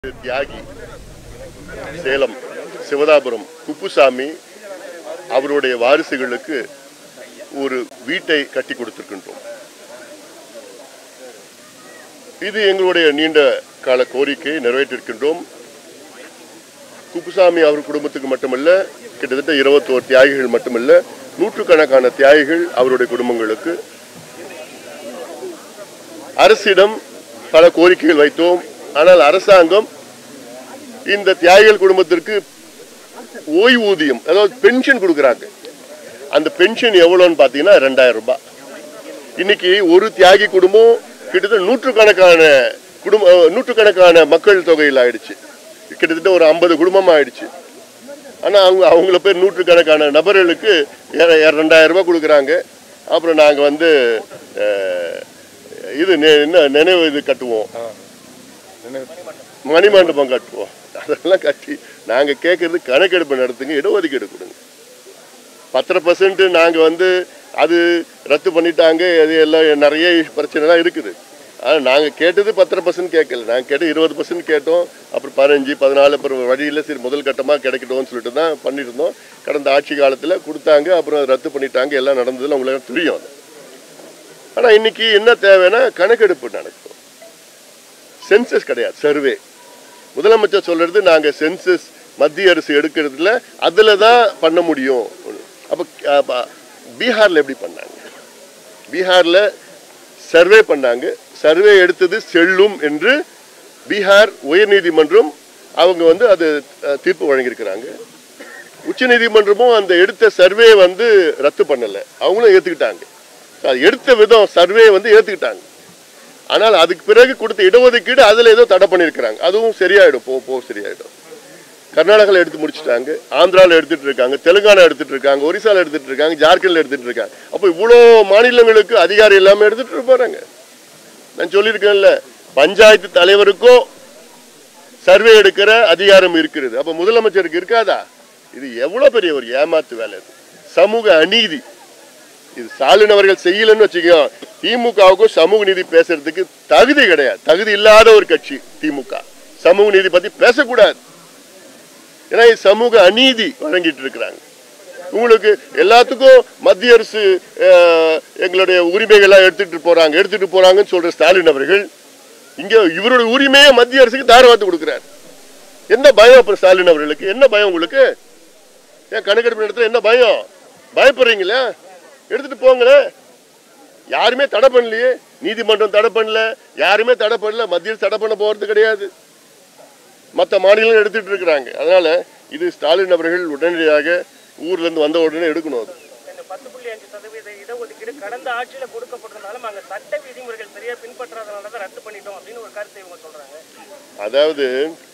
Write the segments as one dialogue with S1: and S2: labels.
S1: தியாகி சேலம் சிவதாபுரம் குப்புசாமி அவருடைய வாரிசுகளுக்கு ஒரு வீட்டை கட்டி கொடுத்திருக்கின்றோம் இது எங்களுடைய நீண்ட கால கோரிக்கையை நிறைவேற்றிருக்கின்றோம் குப்புசாமி அவர் குடும்பத்துக்கு மட்டுமல்ல கிட்டத்தட்ட இருபத்தோரு தியாகிகள் மட்டுமல்ல நூற்றுக்கணக்கான தியாகிகள் அவருடைய குடும்பங்களுக்கு அரசிடம் பல கோரிக்கைகள் வைத்தோம் ஆனால் அரசாங்கம் இந்த தியாகிகள் குடும்பத்திற்கு ஓய்வூதியம் அதாவது பென்ஷன் கொடுக்குறாங்க அந்த பென்ஷன் எவ்வளோன்னு பார்த்தீங்கன்னா ரெண்டாயிரம் ரூபாய் இன்னைக்கு ஒரு தியாகி குடும்பம் கிட்டத்தட்ட நூற்றுக்கணக்கான குடும்ப அஹ், நூற்றுக்கணக்கான மக்கள் தொகையில் ஆயிடுச்சு கிட்டத்தட்ட ஒரு ஐம்பது குடும்பம் ஆயிடுச்சு ஆனால் அவங்க அவங்கள பேர் நூற்றுக்கணக்கான நபர்களுக்கு ஏற- ஏற ரெண்டாயிரம் ரூபாய் கொடுக்குறாங்க அப்புறம் நாங்கள் வந்து அஹ், இது நெ- என்ன நினைவு இது கட்டுவோம் மணிமண்டபம் கட்டுவோம் அதெல்லாம் கட்டி நாங்கள் கேட்கறது கணக்கெடுப்பு நடத்துங்க இடஒதுக்கீடு கொடுங்க பத்தரை பர்சன்ட் நாங்கள் வந்து அது ரத்து பண்ணிட்டாங்க அது எல்லாம் நிறைய பிரச்சனைலாம் இருக்குது ஆனால் நாங்கள் கேட்டது பத்தரை பர்சன்ட் கேட்கல நாங்கள் கேட்டது இருபது பர்சன்ட் கேட்டோம் அப்புறம் பதினஞ்சு பதினாலு அப்புறம் வழியில் சரி முதல் கட்டமாக கிடைக்கட்டும்னு சொல்லிட்டு தான் பண்ணியிருந்தோம் கடந்த ஆட்சி காலத்தில் கொடுத்தாங்க அப்புறம் அதை ரத்து பண்ணிட்டாங்க எல்லாம் நடந்ததில் உங்களுக்கு தெரியும் அது ஆனால் இன்னைக்கு என்ன தேவைன்னா கணக்கெடுப்பு நடக்கும் சென்சஸ் கிடையாது சர்வே முதலமைச்சர் சொல்றது நாங்க சென்சஸ் மத்திய அரசு எடுக்கிறதுல அதுல தான் பண்ண முடியும் அப்ப அப்ப பீகார்ல எப்படி பண்ணாங்க பீகார்ல சர்வே பண்ணாங்க சர்வே எடுத்தது செல்லும் என்று பீகார் உயர்நீதிமன்றம் அவங்க வந்து அது அஹ், தீர்ப்பு வழங்கியிருக்கிறாங்க உச்சநீதிமன்றமும் அந்த எடுத்த சர்வே வந்து ரத்து பண்ணல அவங்களும் ஏத்துக்கிட்டாங்க அது எடுத்த விதம் சர்வே வந்து ஏத்துக்கிட்டாங்க ஆனால் அதுக்கு பிறகு கொடுத்த இடஒதுக்கீடு அதுல ஏதோ தடை பண்ணியிருக்கிறாங்க அதுவும் சரியாயிடும் போ போ சரியாயிடும் கர்நாடகாவில் எடுத்து முடிச்சிட்டாங்க ஆந்திராவில் எடுத்துட்டு இருக்காங்க தெலுங்கானா எடுத்துட்டு இருக்காங்க ஒரிசால எடுத்துட்டு இருக்காங்க ஜார்க்கண்ட்ல எடுத்துட்டு இருக்காங்க அப்போ இவ்வளோ மாநிலங்களுக்கு அதிகாரம் இல்லாம எடுத்துட்டு போறாங்க நான் சொல்லியிருக்கேன்ல பஞ்சாயத்து தலைவருக்கும் சர்வே எடுக்கிற அதிகாரம் இருக்கிறது அப்ப முதலமைச்சருக்கு இருக்காதா இது எவ்வளவு பெரிய ஒரு ஏமாத்து வேலை இது சமூக அநீதி இது ஸ்டாலின் அவர்கள் செய்யலன்னு வச்சுக்கோ திமுகவுக்கும் சமூக நீதி பேசுறதுக்கு தகுதி கிடையாது தகுதி இல்லாத ஒரு கட்சி திமுக சமூக நீதி பத்தி பேசக்கூடாது ஏன்னா இது சமூக அநீதி வழங்கிட்டு இருக்கிறாங்க உங்களுக்கு எல்லாத்துக்கும் மத்திய அரசு அஹ், எங்களுடைய உரிமைகள்லாம் எடுத்துட்டு போறாங்க எடுத்துட்டு போறாங்கன்னு சொல்ற ஸ்டாலின் அவர்கள் இங்க இவருடைய உரிமையை மத்திய அரசுக்கு தாரவாத்து கொடுக்கிறார் என்ன பயம் அப்புறம் ஸ்டாலின் அவர்களுக்கு என்ன பயம் உங்களுக்கு ஏன் கணக்கெடுப்பு நடத்துல என்ன பயம் பயப்படுறீங்களா எடுத்துட்டு போங்களேன் யாருமே தடை பண்ணலையே நீதிமன்றம் தடை பண்ணல யாருமே தடை பண்ணல மத்திய அரசு தடை பண்ண போறது கிடையாது மற்ற மாநிலங்கள் எடுத்துட்டு இருக்கிறாங்க அதனால இது ஸ்டாலின் அவர்கள் உடனடியாக ஊர்ல இருந்து வந்த உடனே எடுக்கணும் அது
S2: இந்த பத்து புள்ளி அஞ்சு சதவீத இடஒதுக்கீடு கடந்த ஆட்சியில கொடுக்கப்பட்டிருந்தாலும் அங்க சட்ட விதிமுறைகள் சரியா பின்பற்றாதனால தான் ரத்து பண்ணிட்டோம் அப்படின்னு ஒரு கருத்தை இவங்க சொல்றாங்க
S1: அதாவது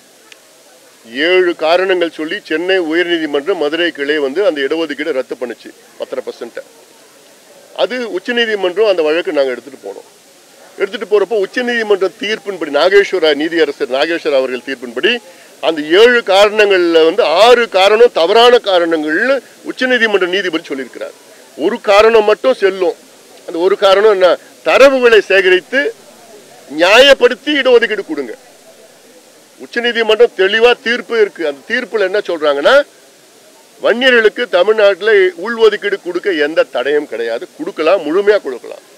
S1: ஏழு காரணங்கள் சொல்லி சென்னை உயர்நீதிமன்றம் மதுரை கிளை வந்து அந்த இடஒதுக்கீடை ரத்து பண்ணுச்சு பத்தரை பர்சன்ட் அது உச்சநீதிமன்றம் அந்த வழக்கு நாங்கள் எடுத்துட்டு போனோம் எடுத்துட்டு போறப்போ உச்சநீதிமன்ற தீர்ப்பின்படி நாகேஸ்வர நீதியரசர் நாகேஸ்வர அவர்கள் தீர்ப்பின்படி அந்த ஏழு காரணங்கள்ல வந்து ஆறு காரணம் தவறான காரணங்கள்னு உச்சநீதிமன்ற நீதிபதி சொல்லியிருக்கிறார் ஒரு காரணம் மட்டும் செல்லும் அந்த ஒரு காரணம் என்ன தரவுகளை சேகரித்து நியாயப்படுத்தி இடஒதுக்கீடு கொடுங்க உச்சநீதிமன்றம் தெளிவா தீர்ப்பு இருக்கு அந்த தீர்ப்புல என்ன சொல்றாங்கன்னா வன்னியர்களுக்கு தமிழ்நாட்டில் உள்ஒதுக்கீடு கொடுக்க எந்த தடையும் கிடையாது கொடுக்கலாம் முழுமையா கொடுக்கலாம்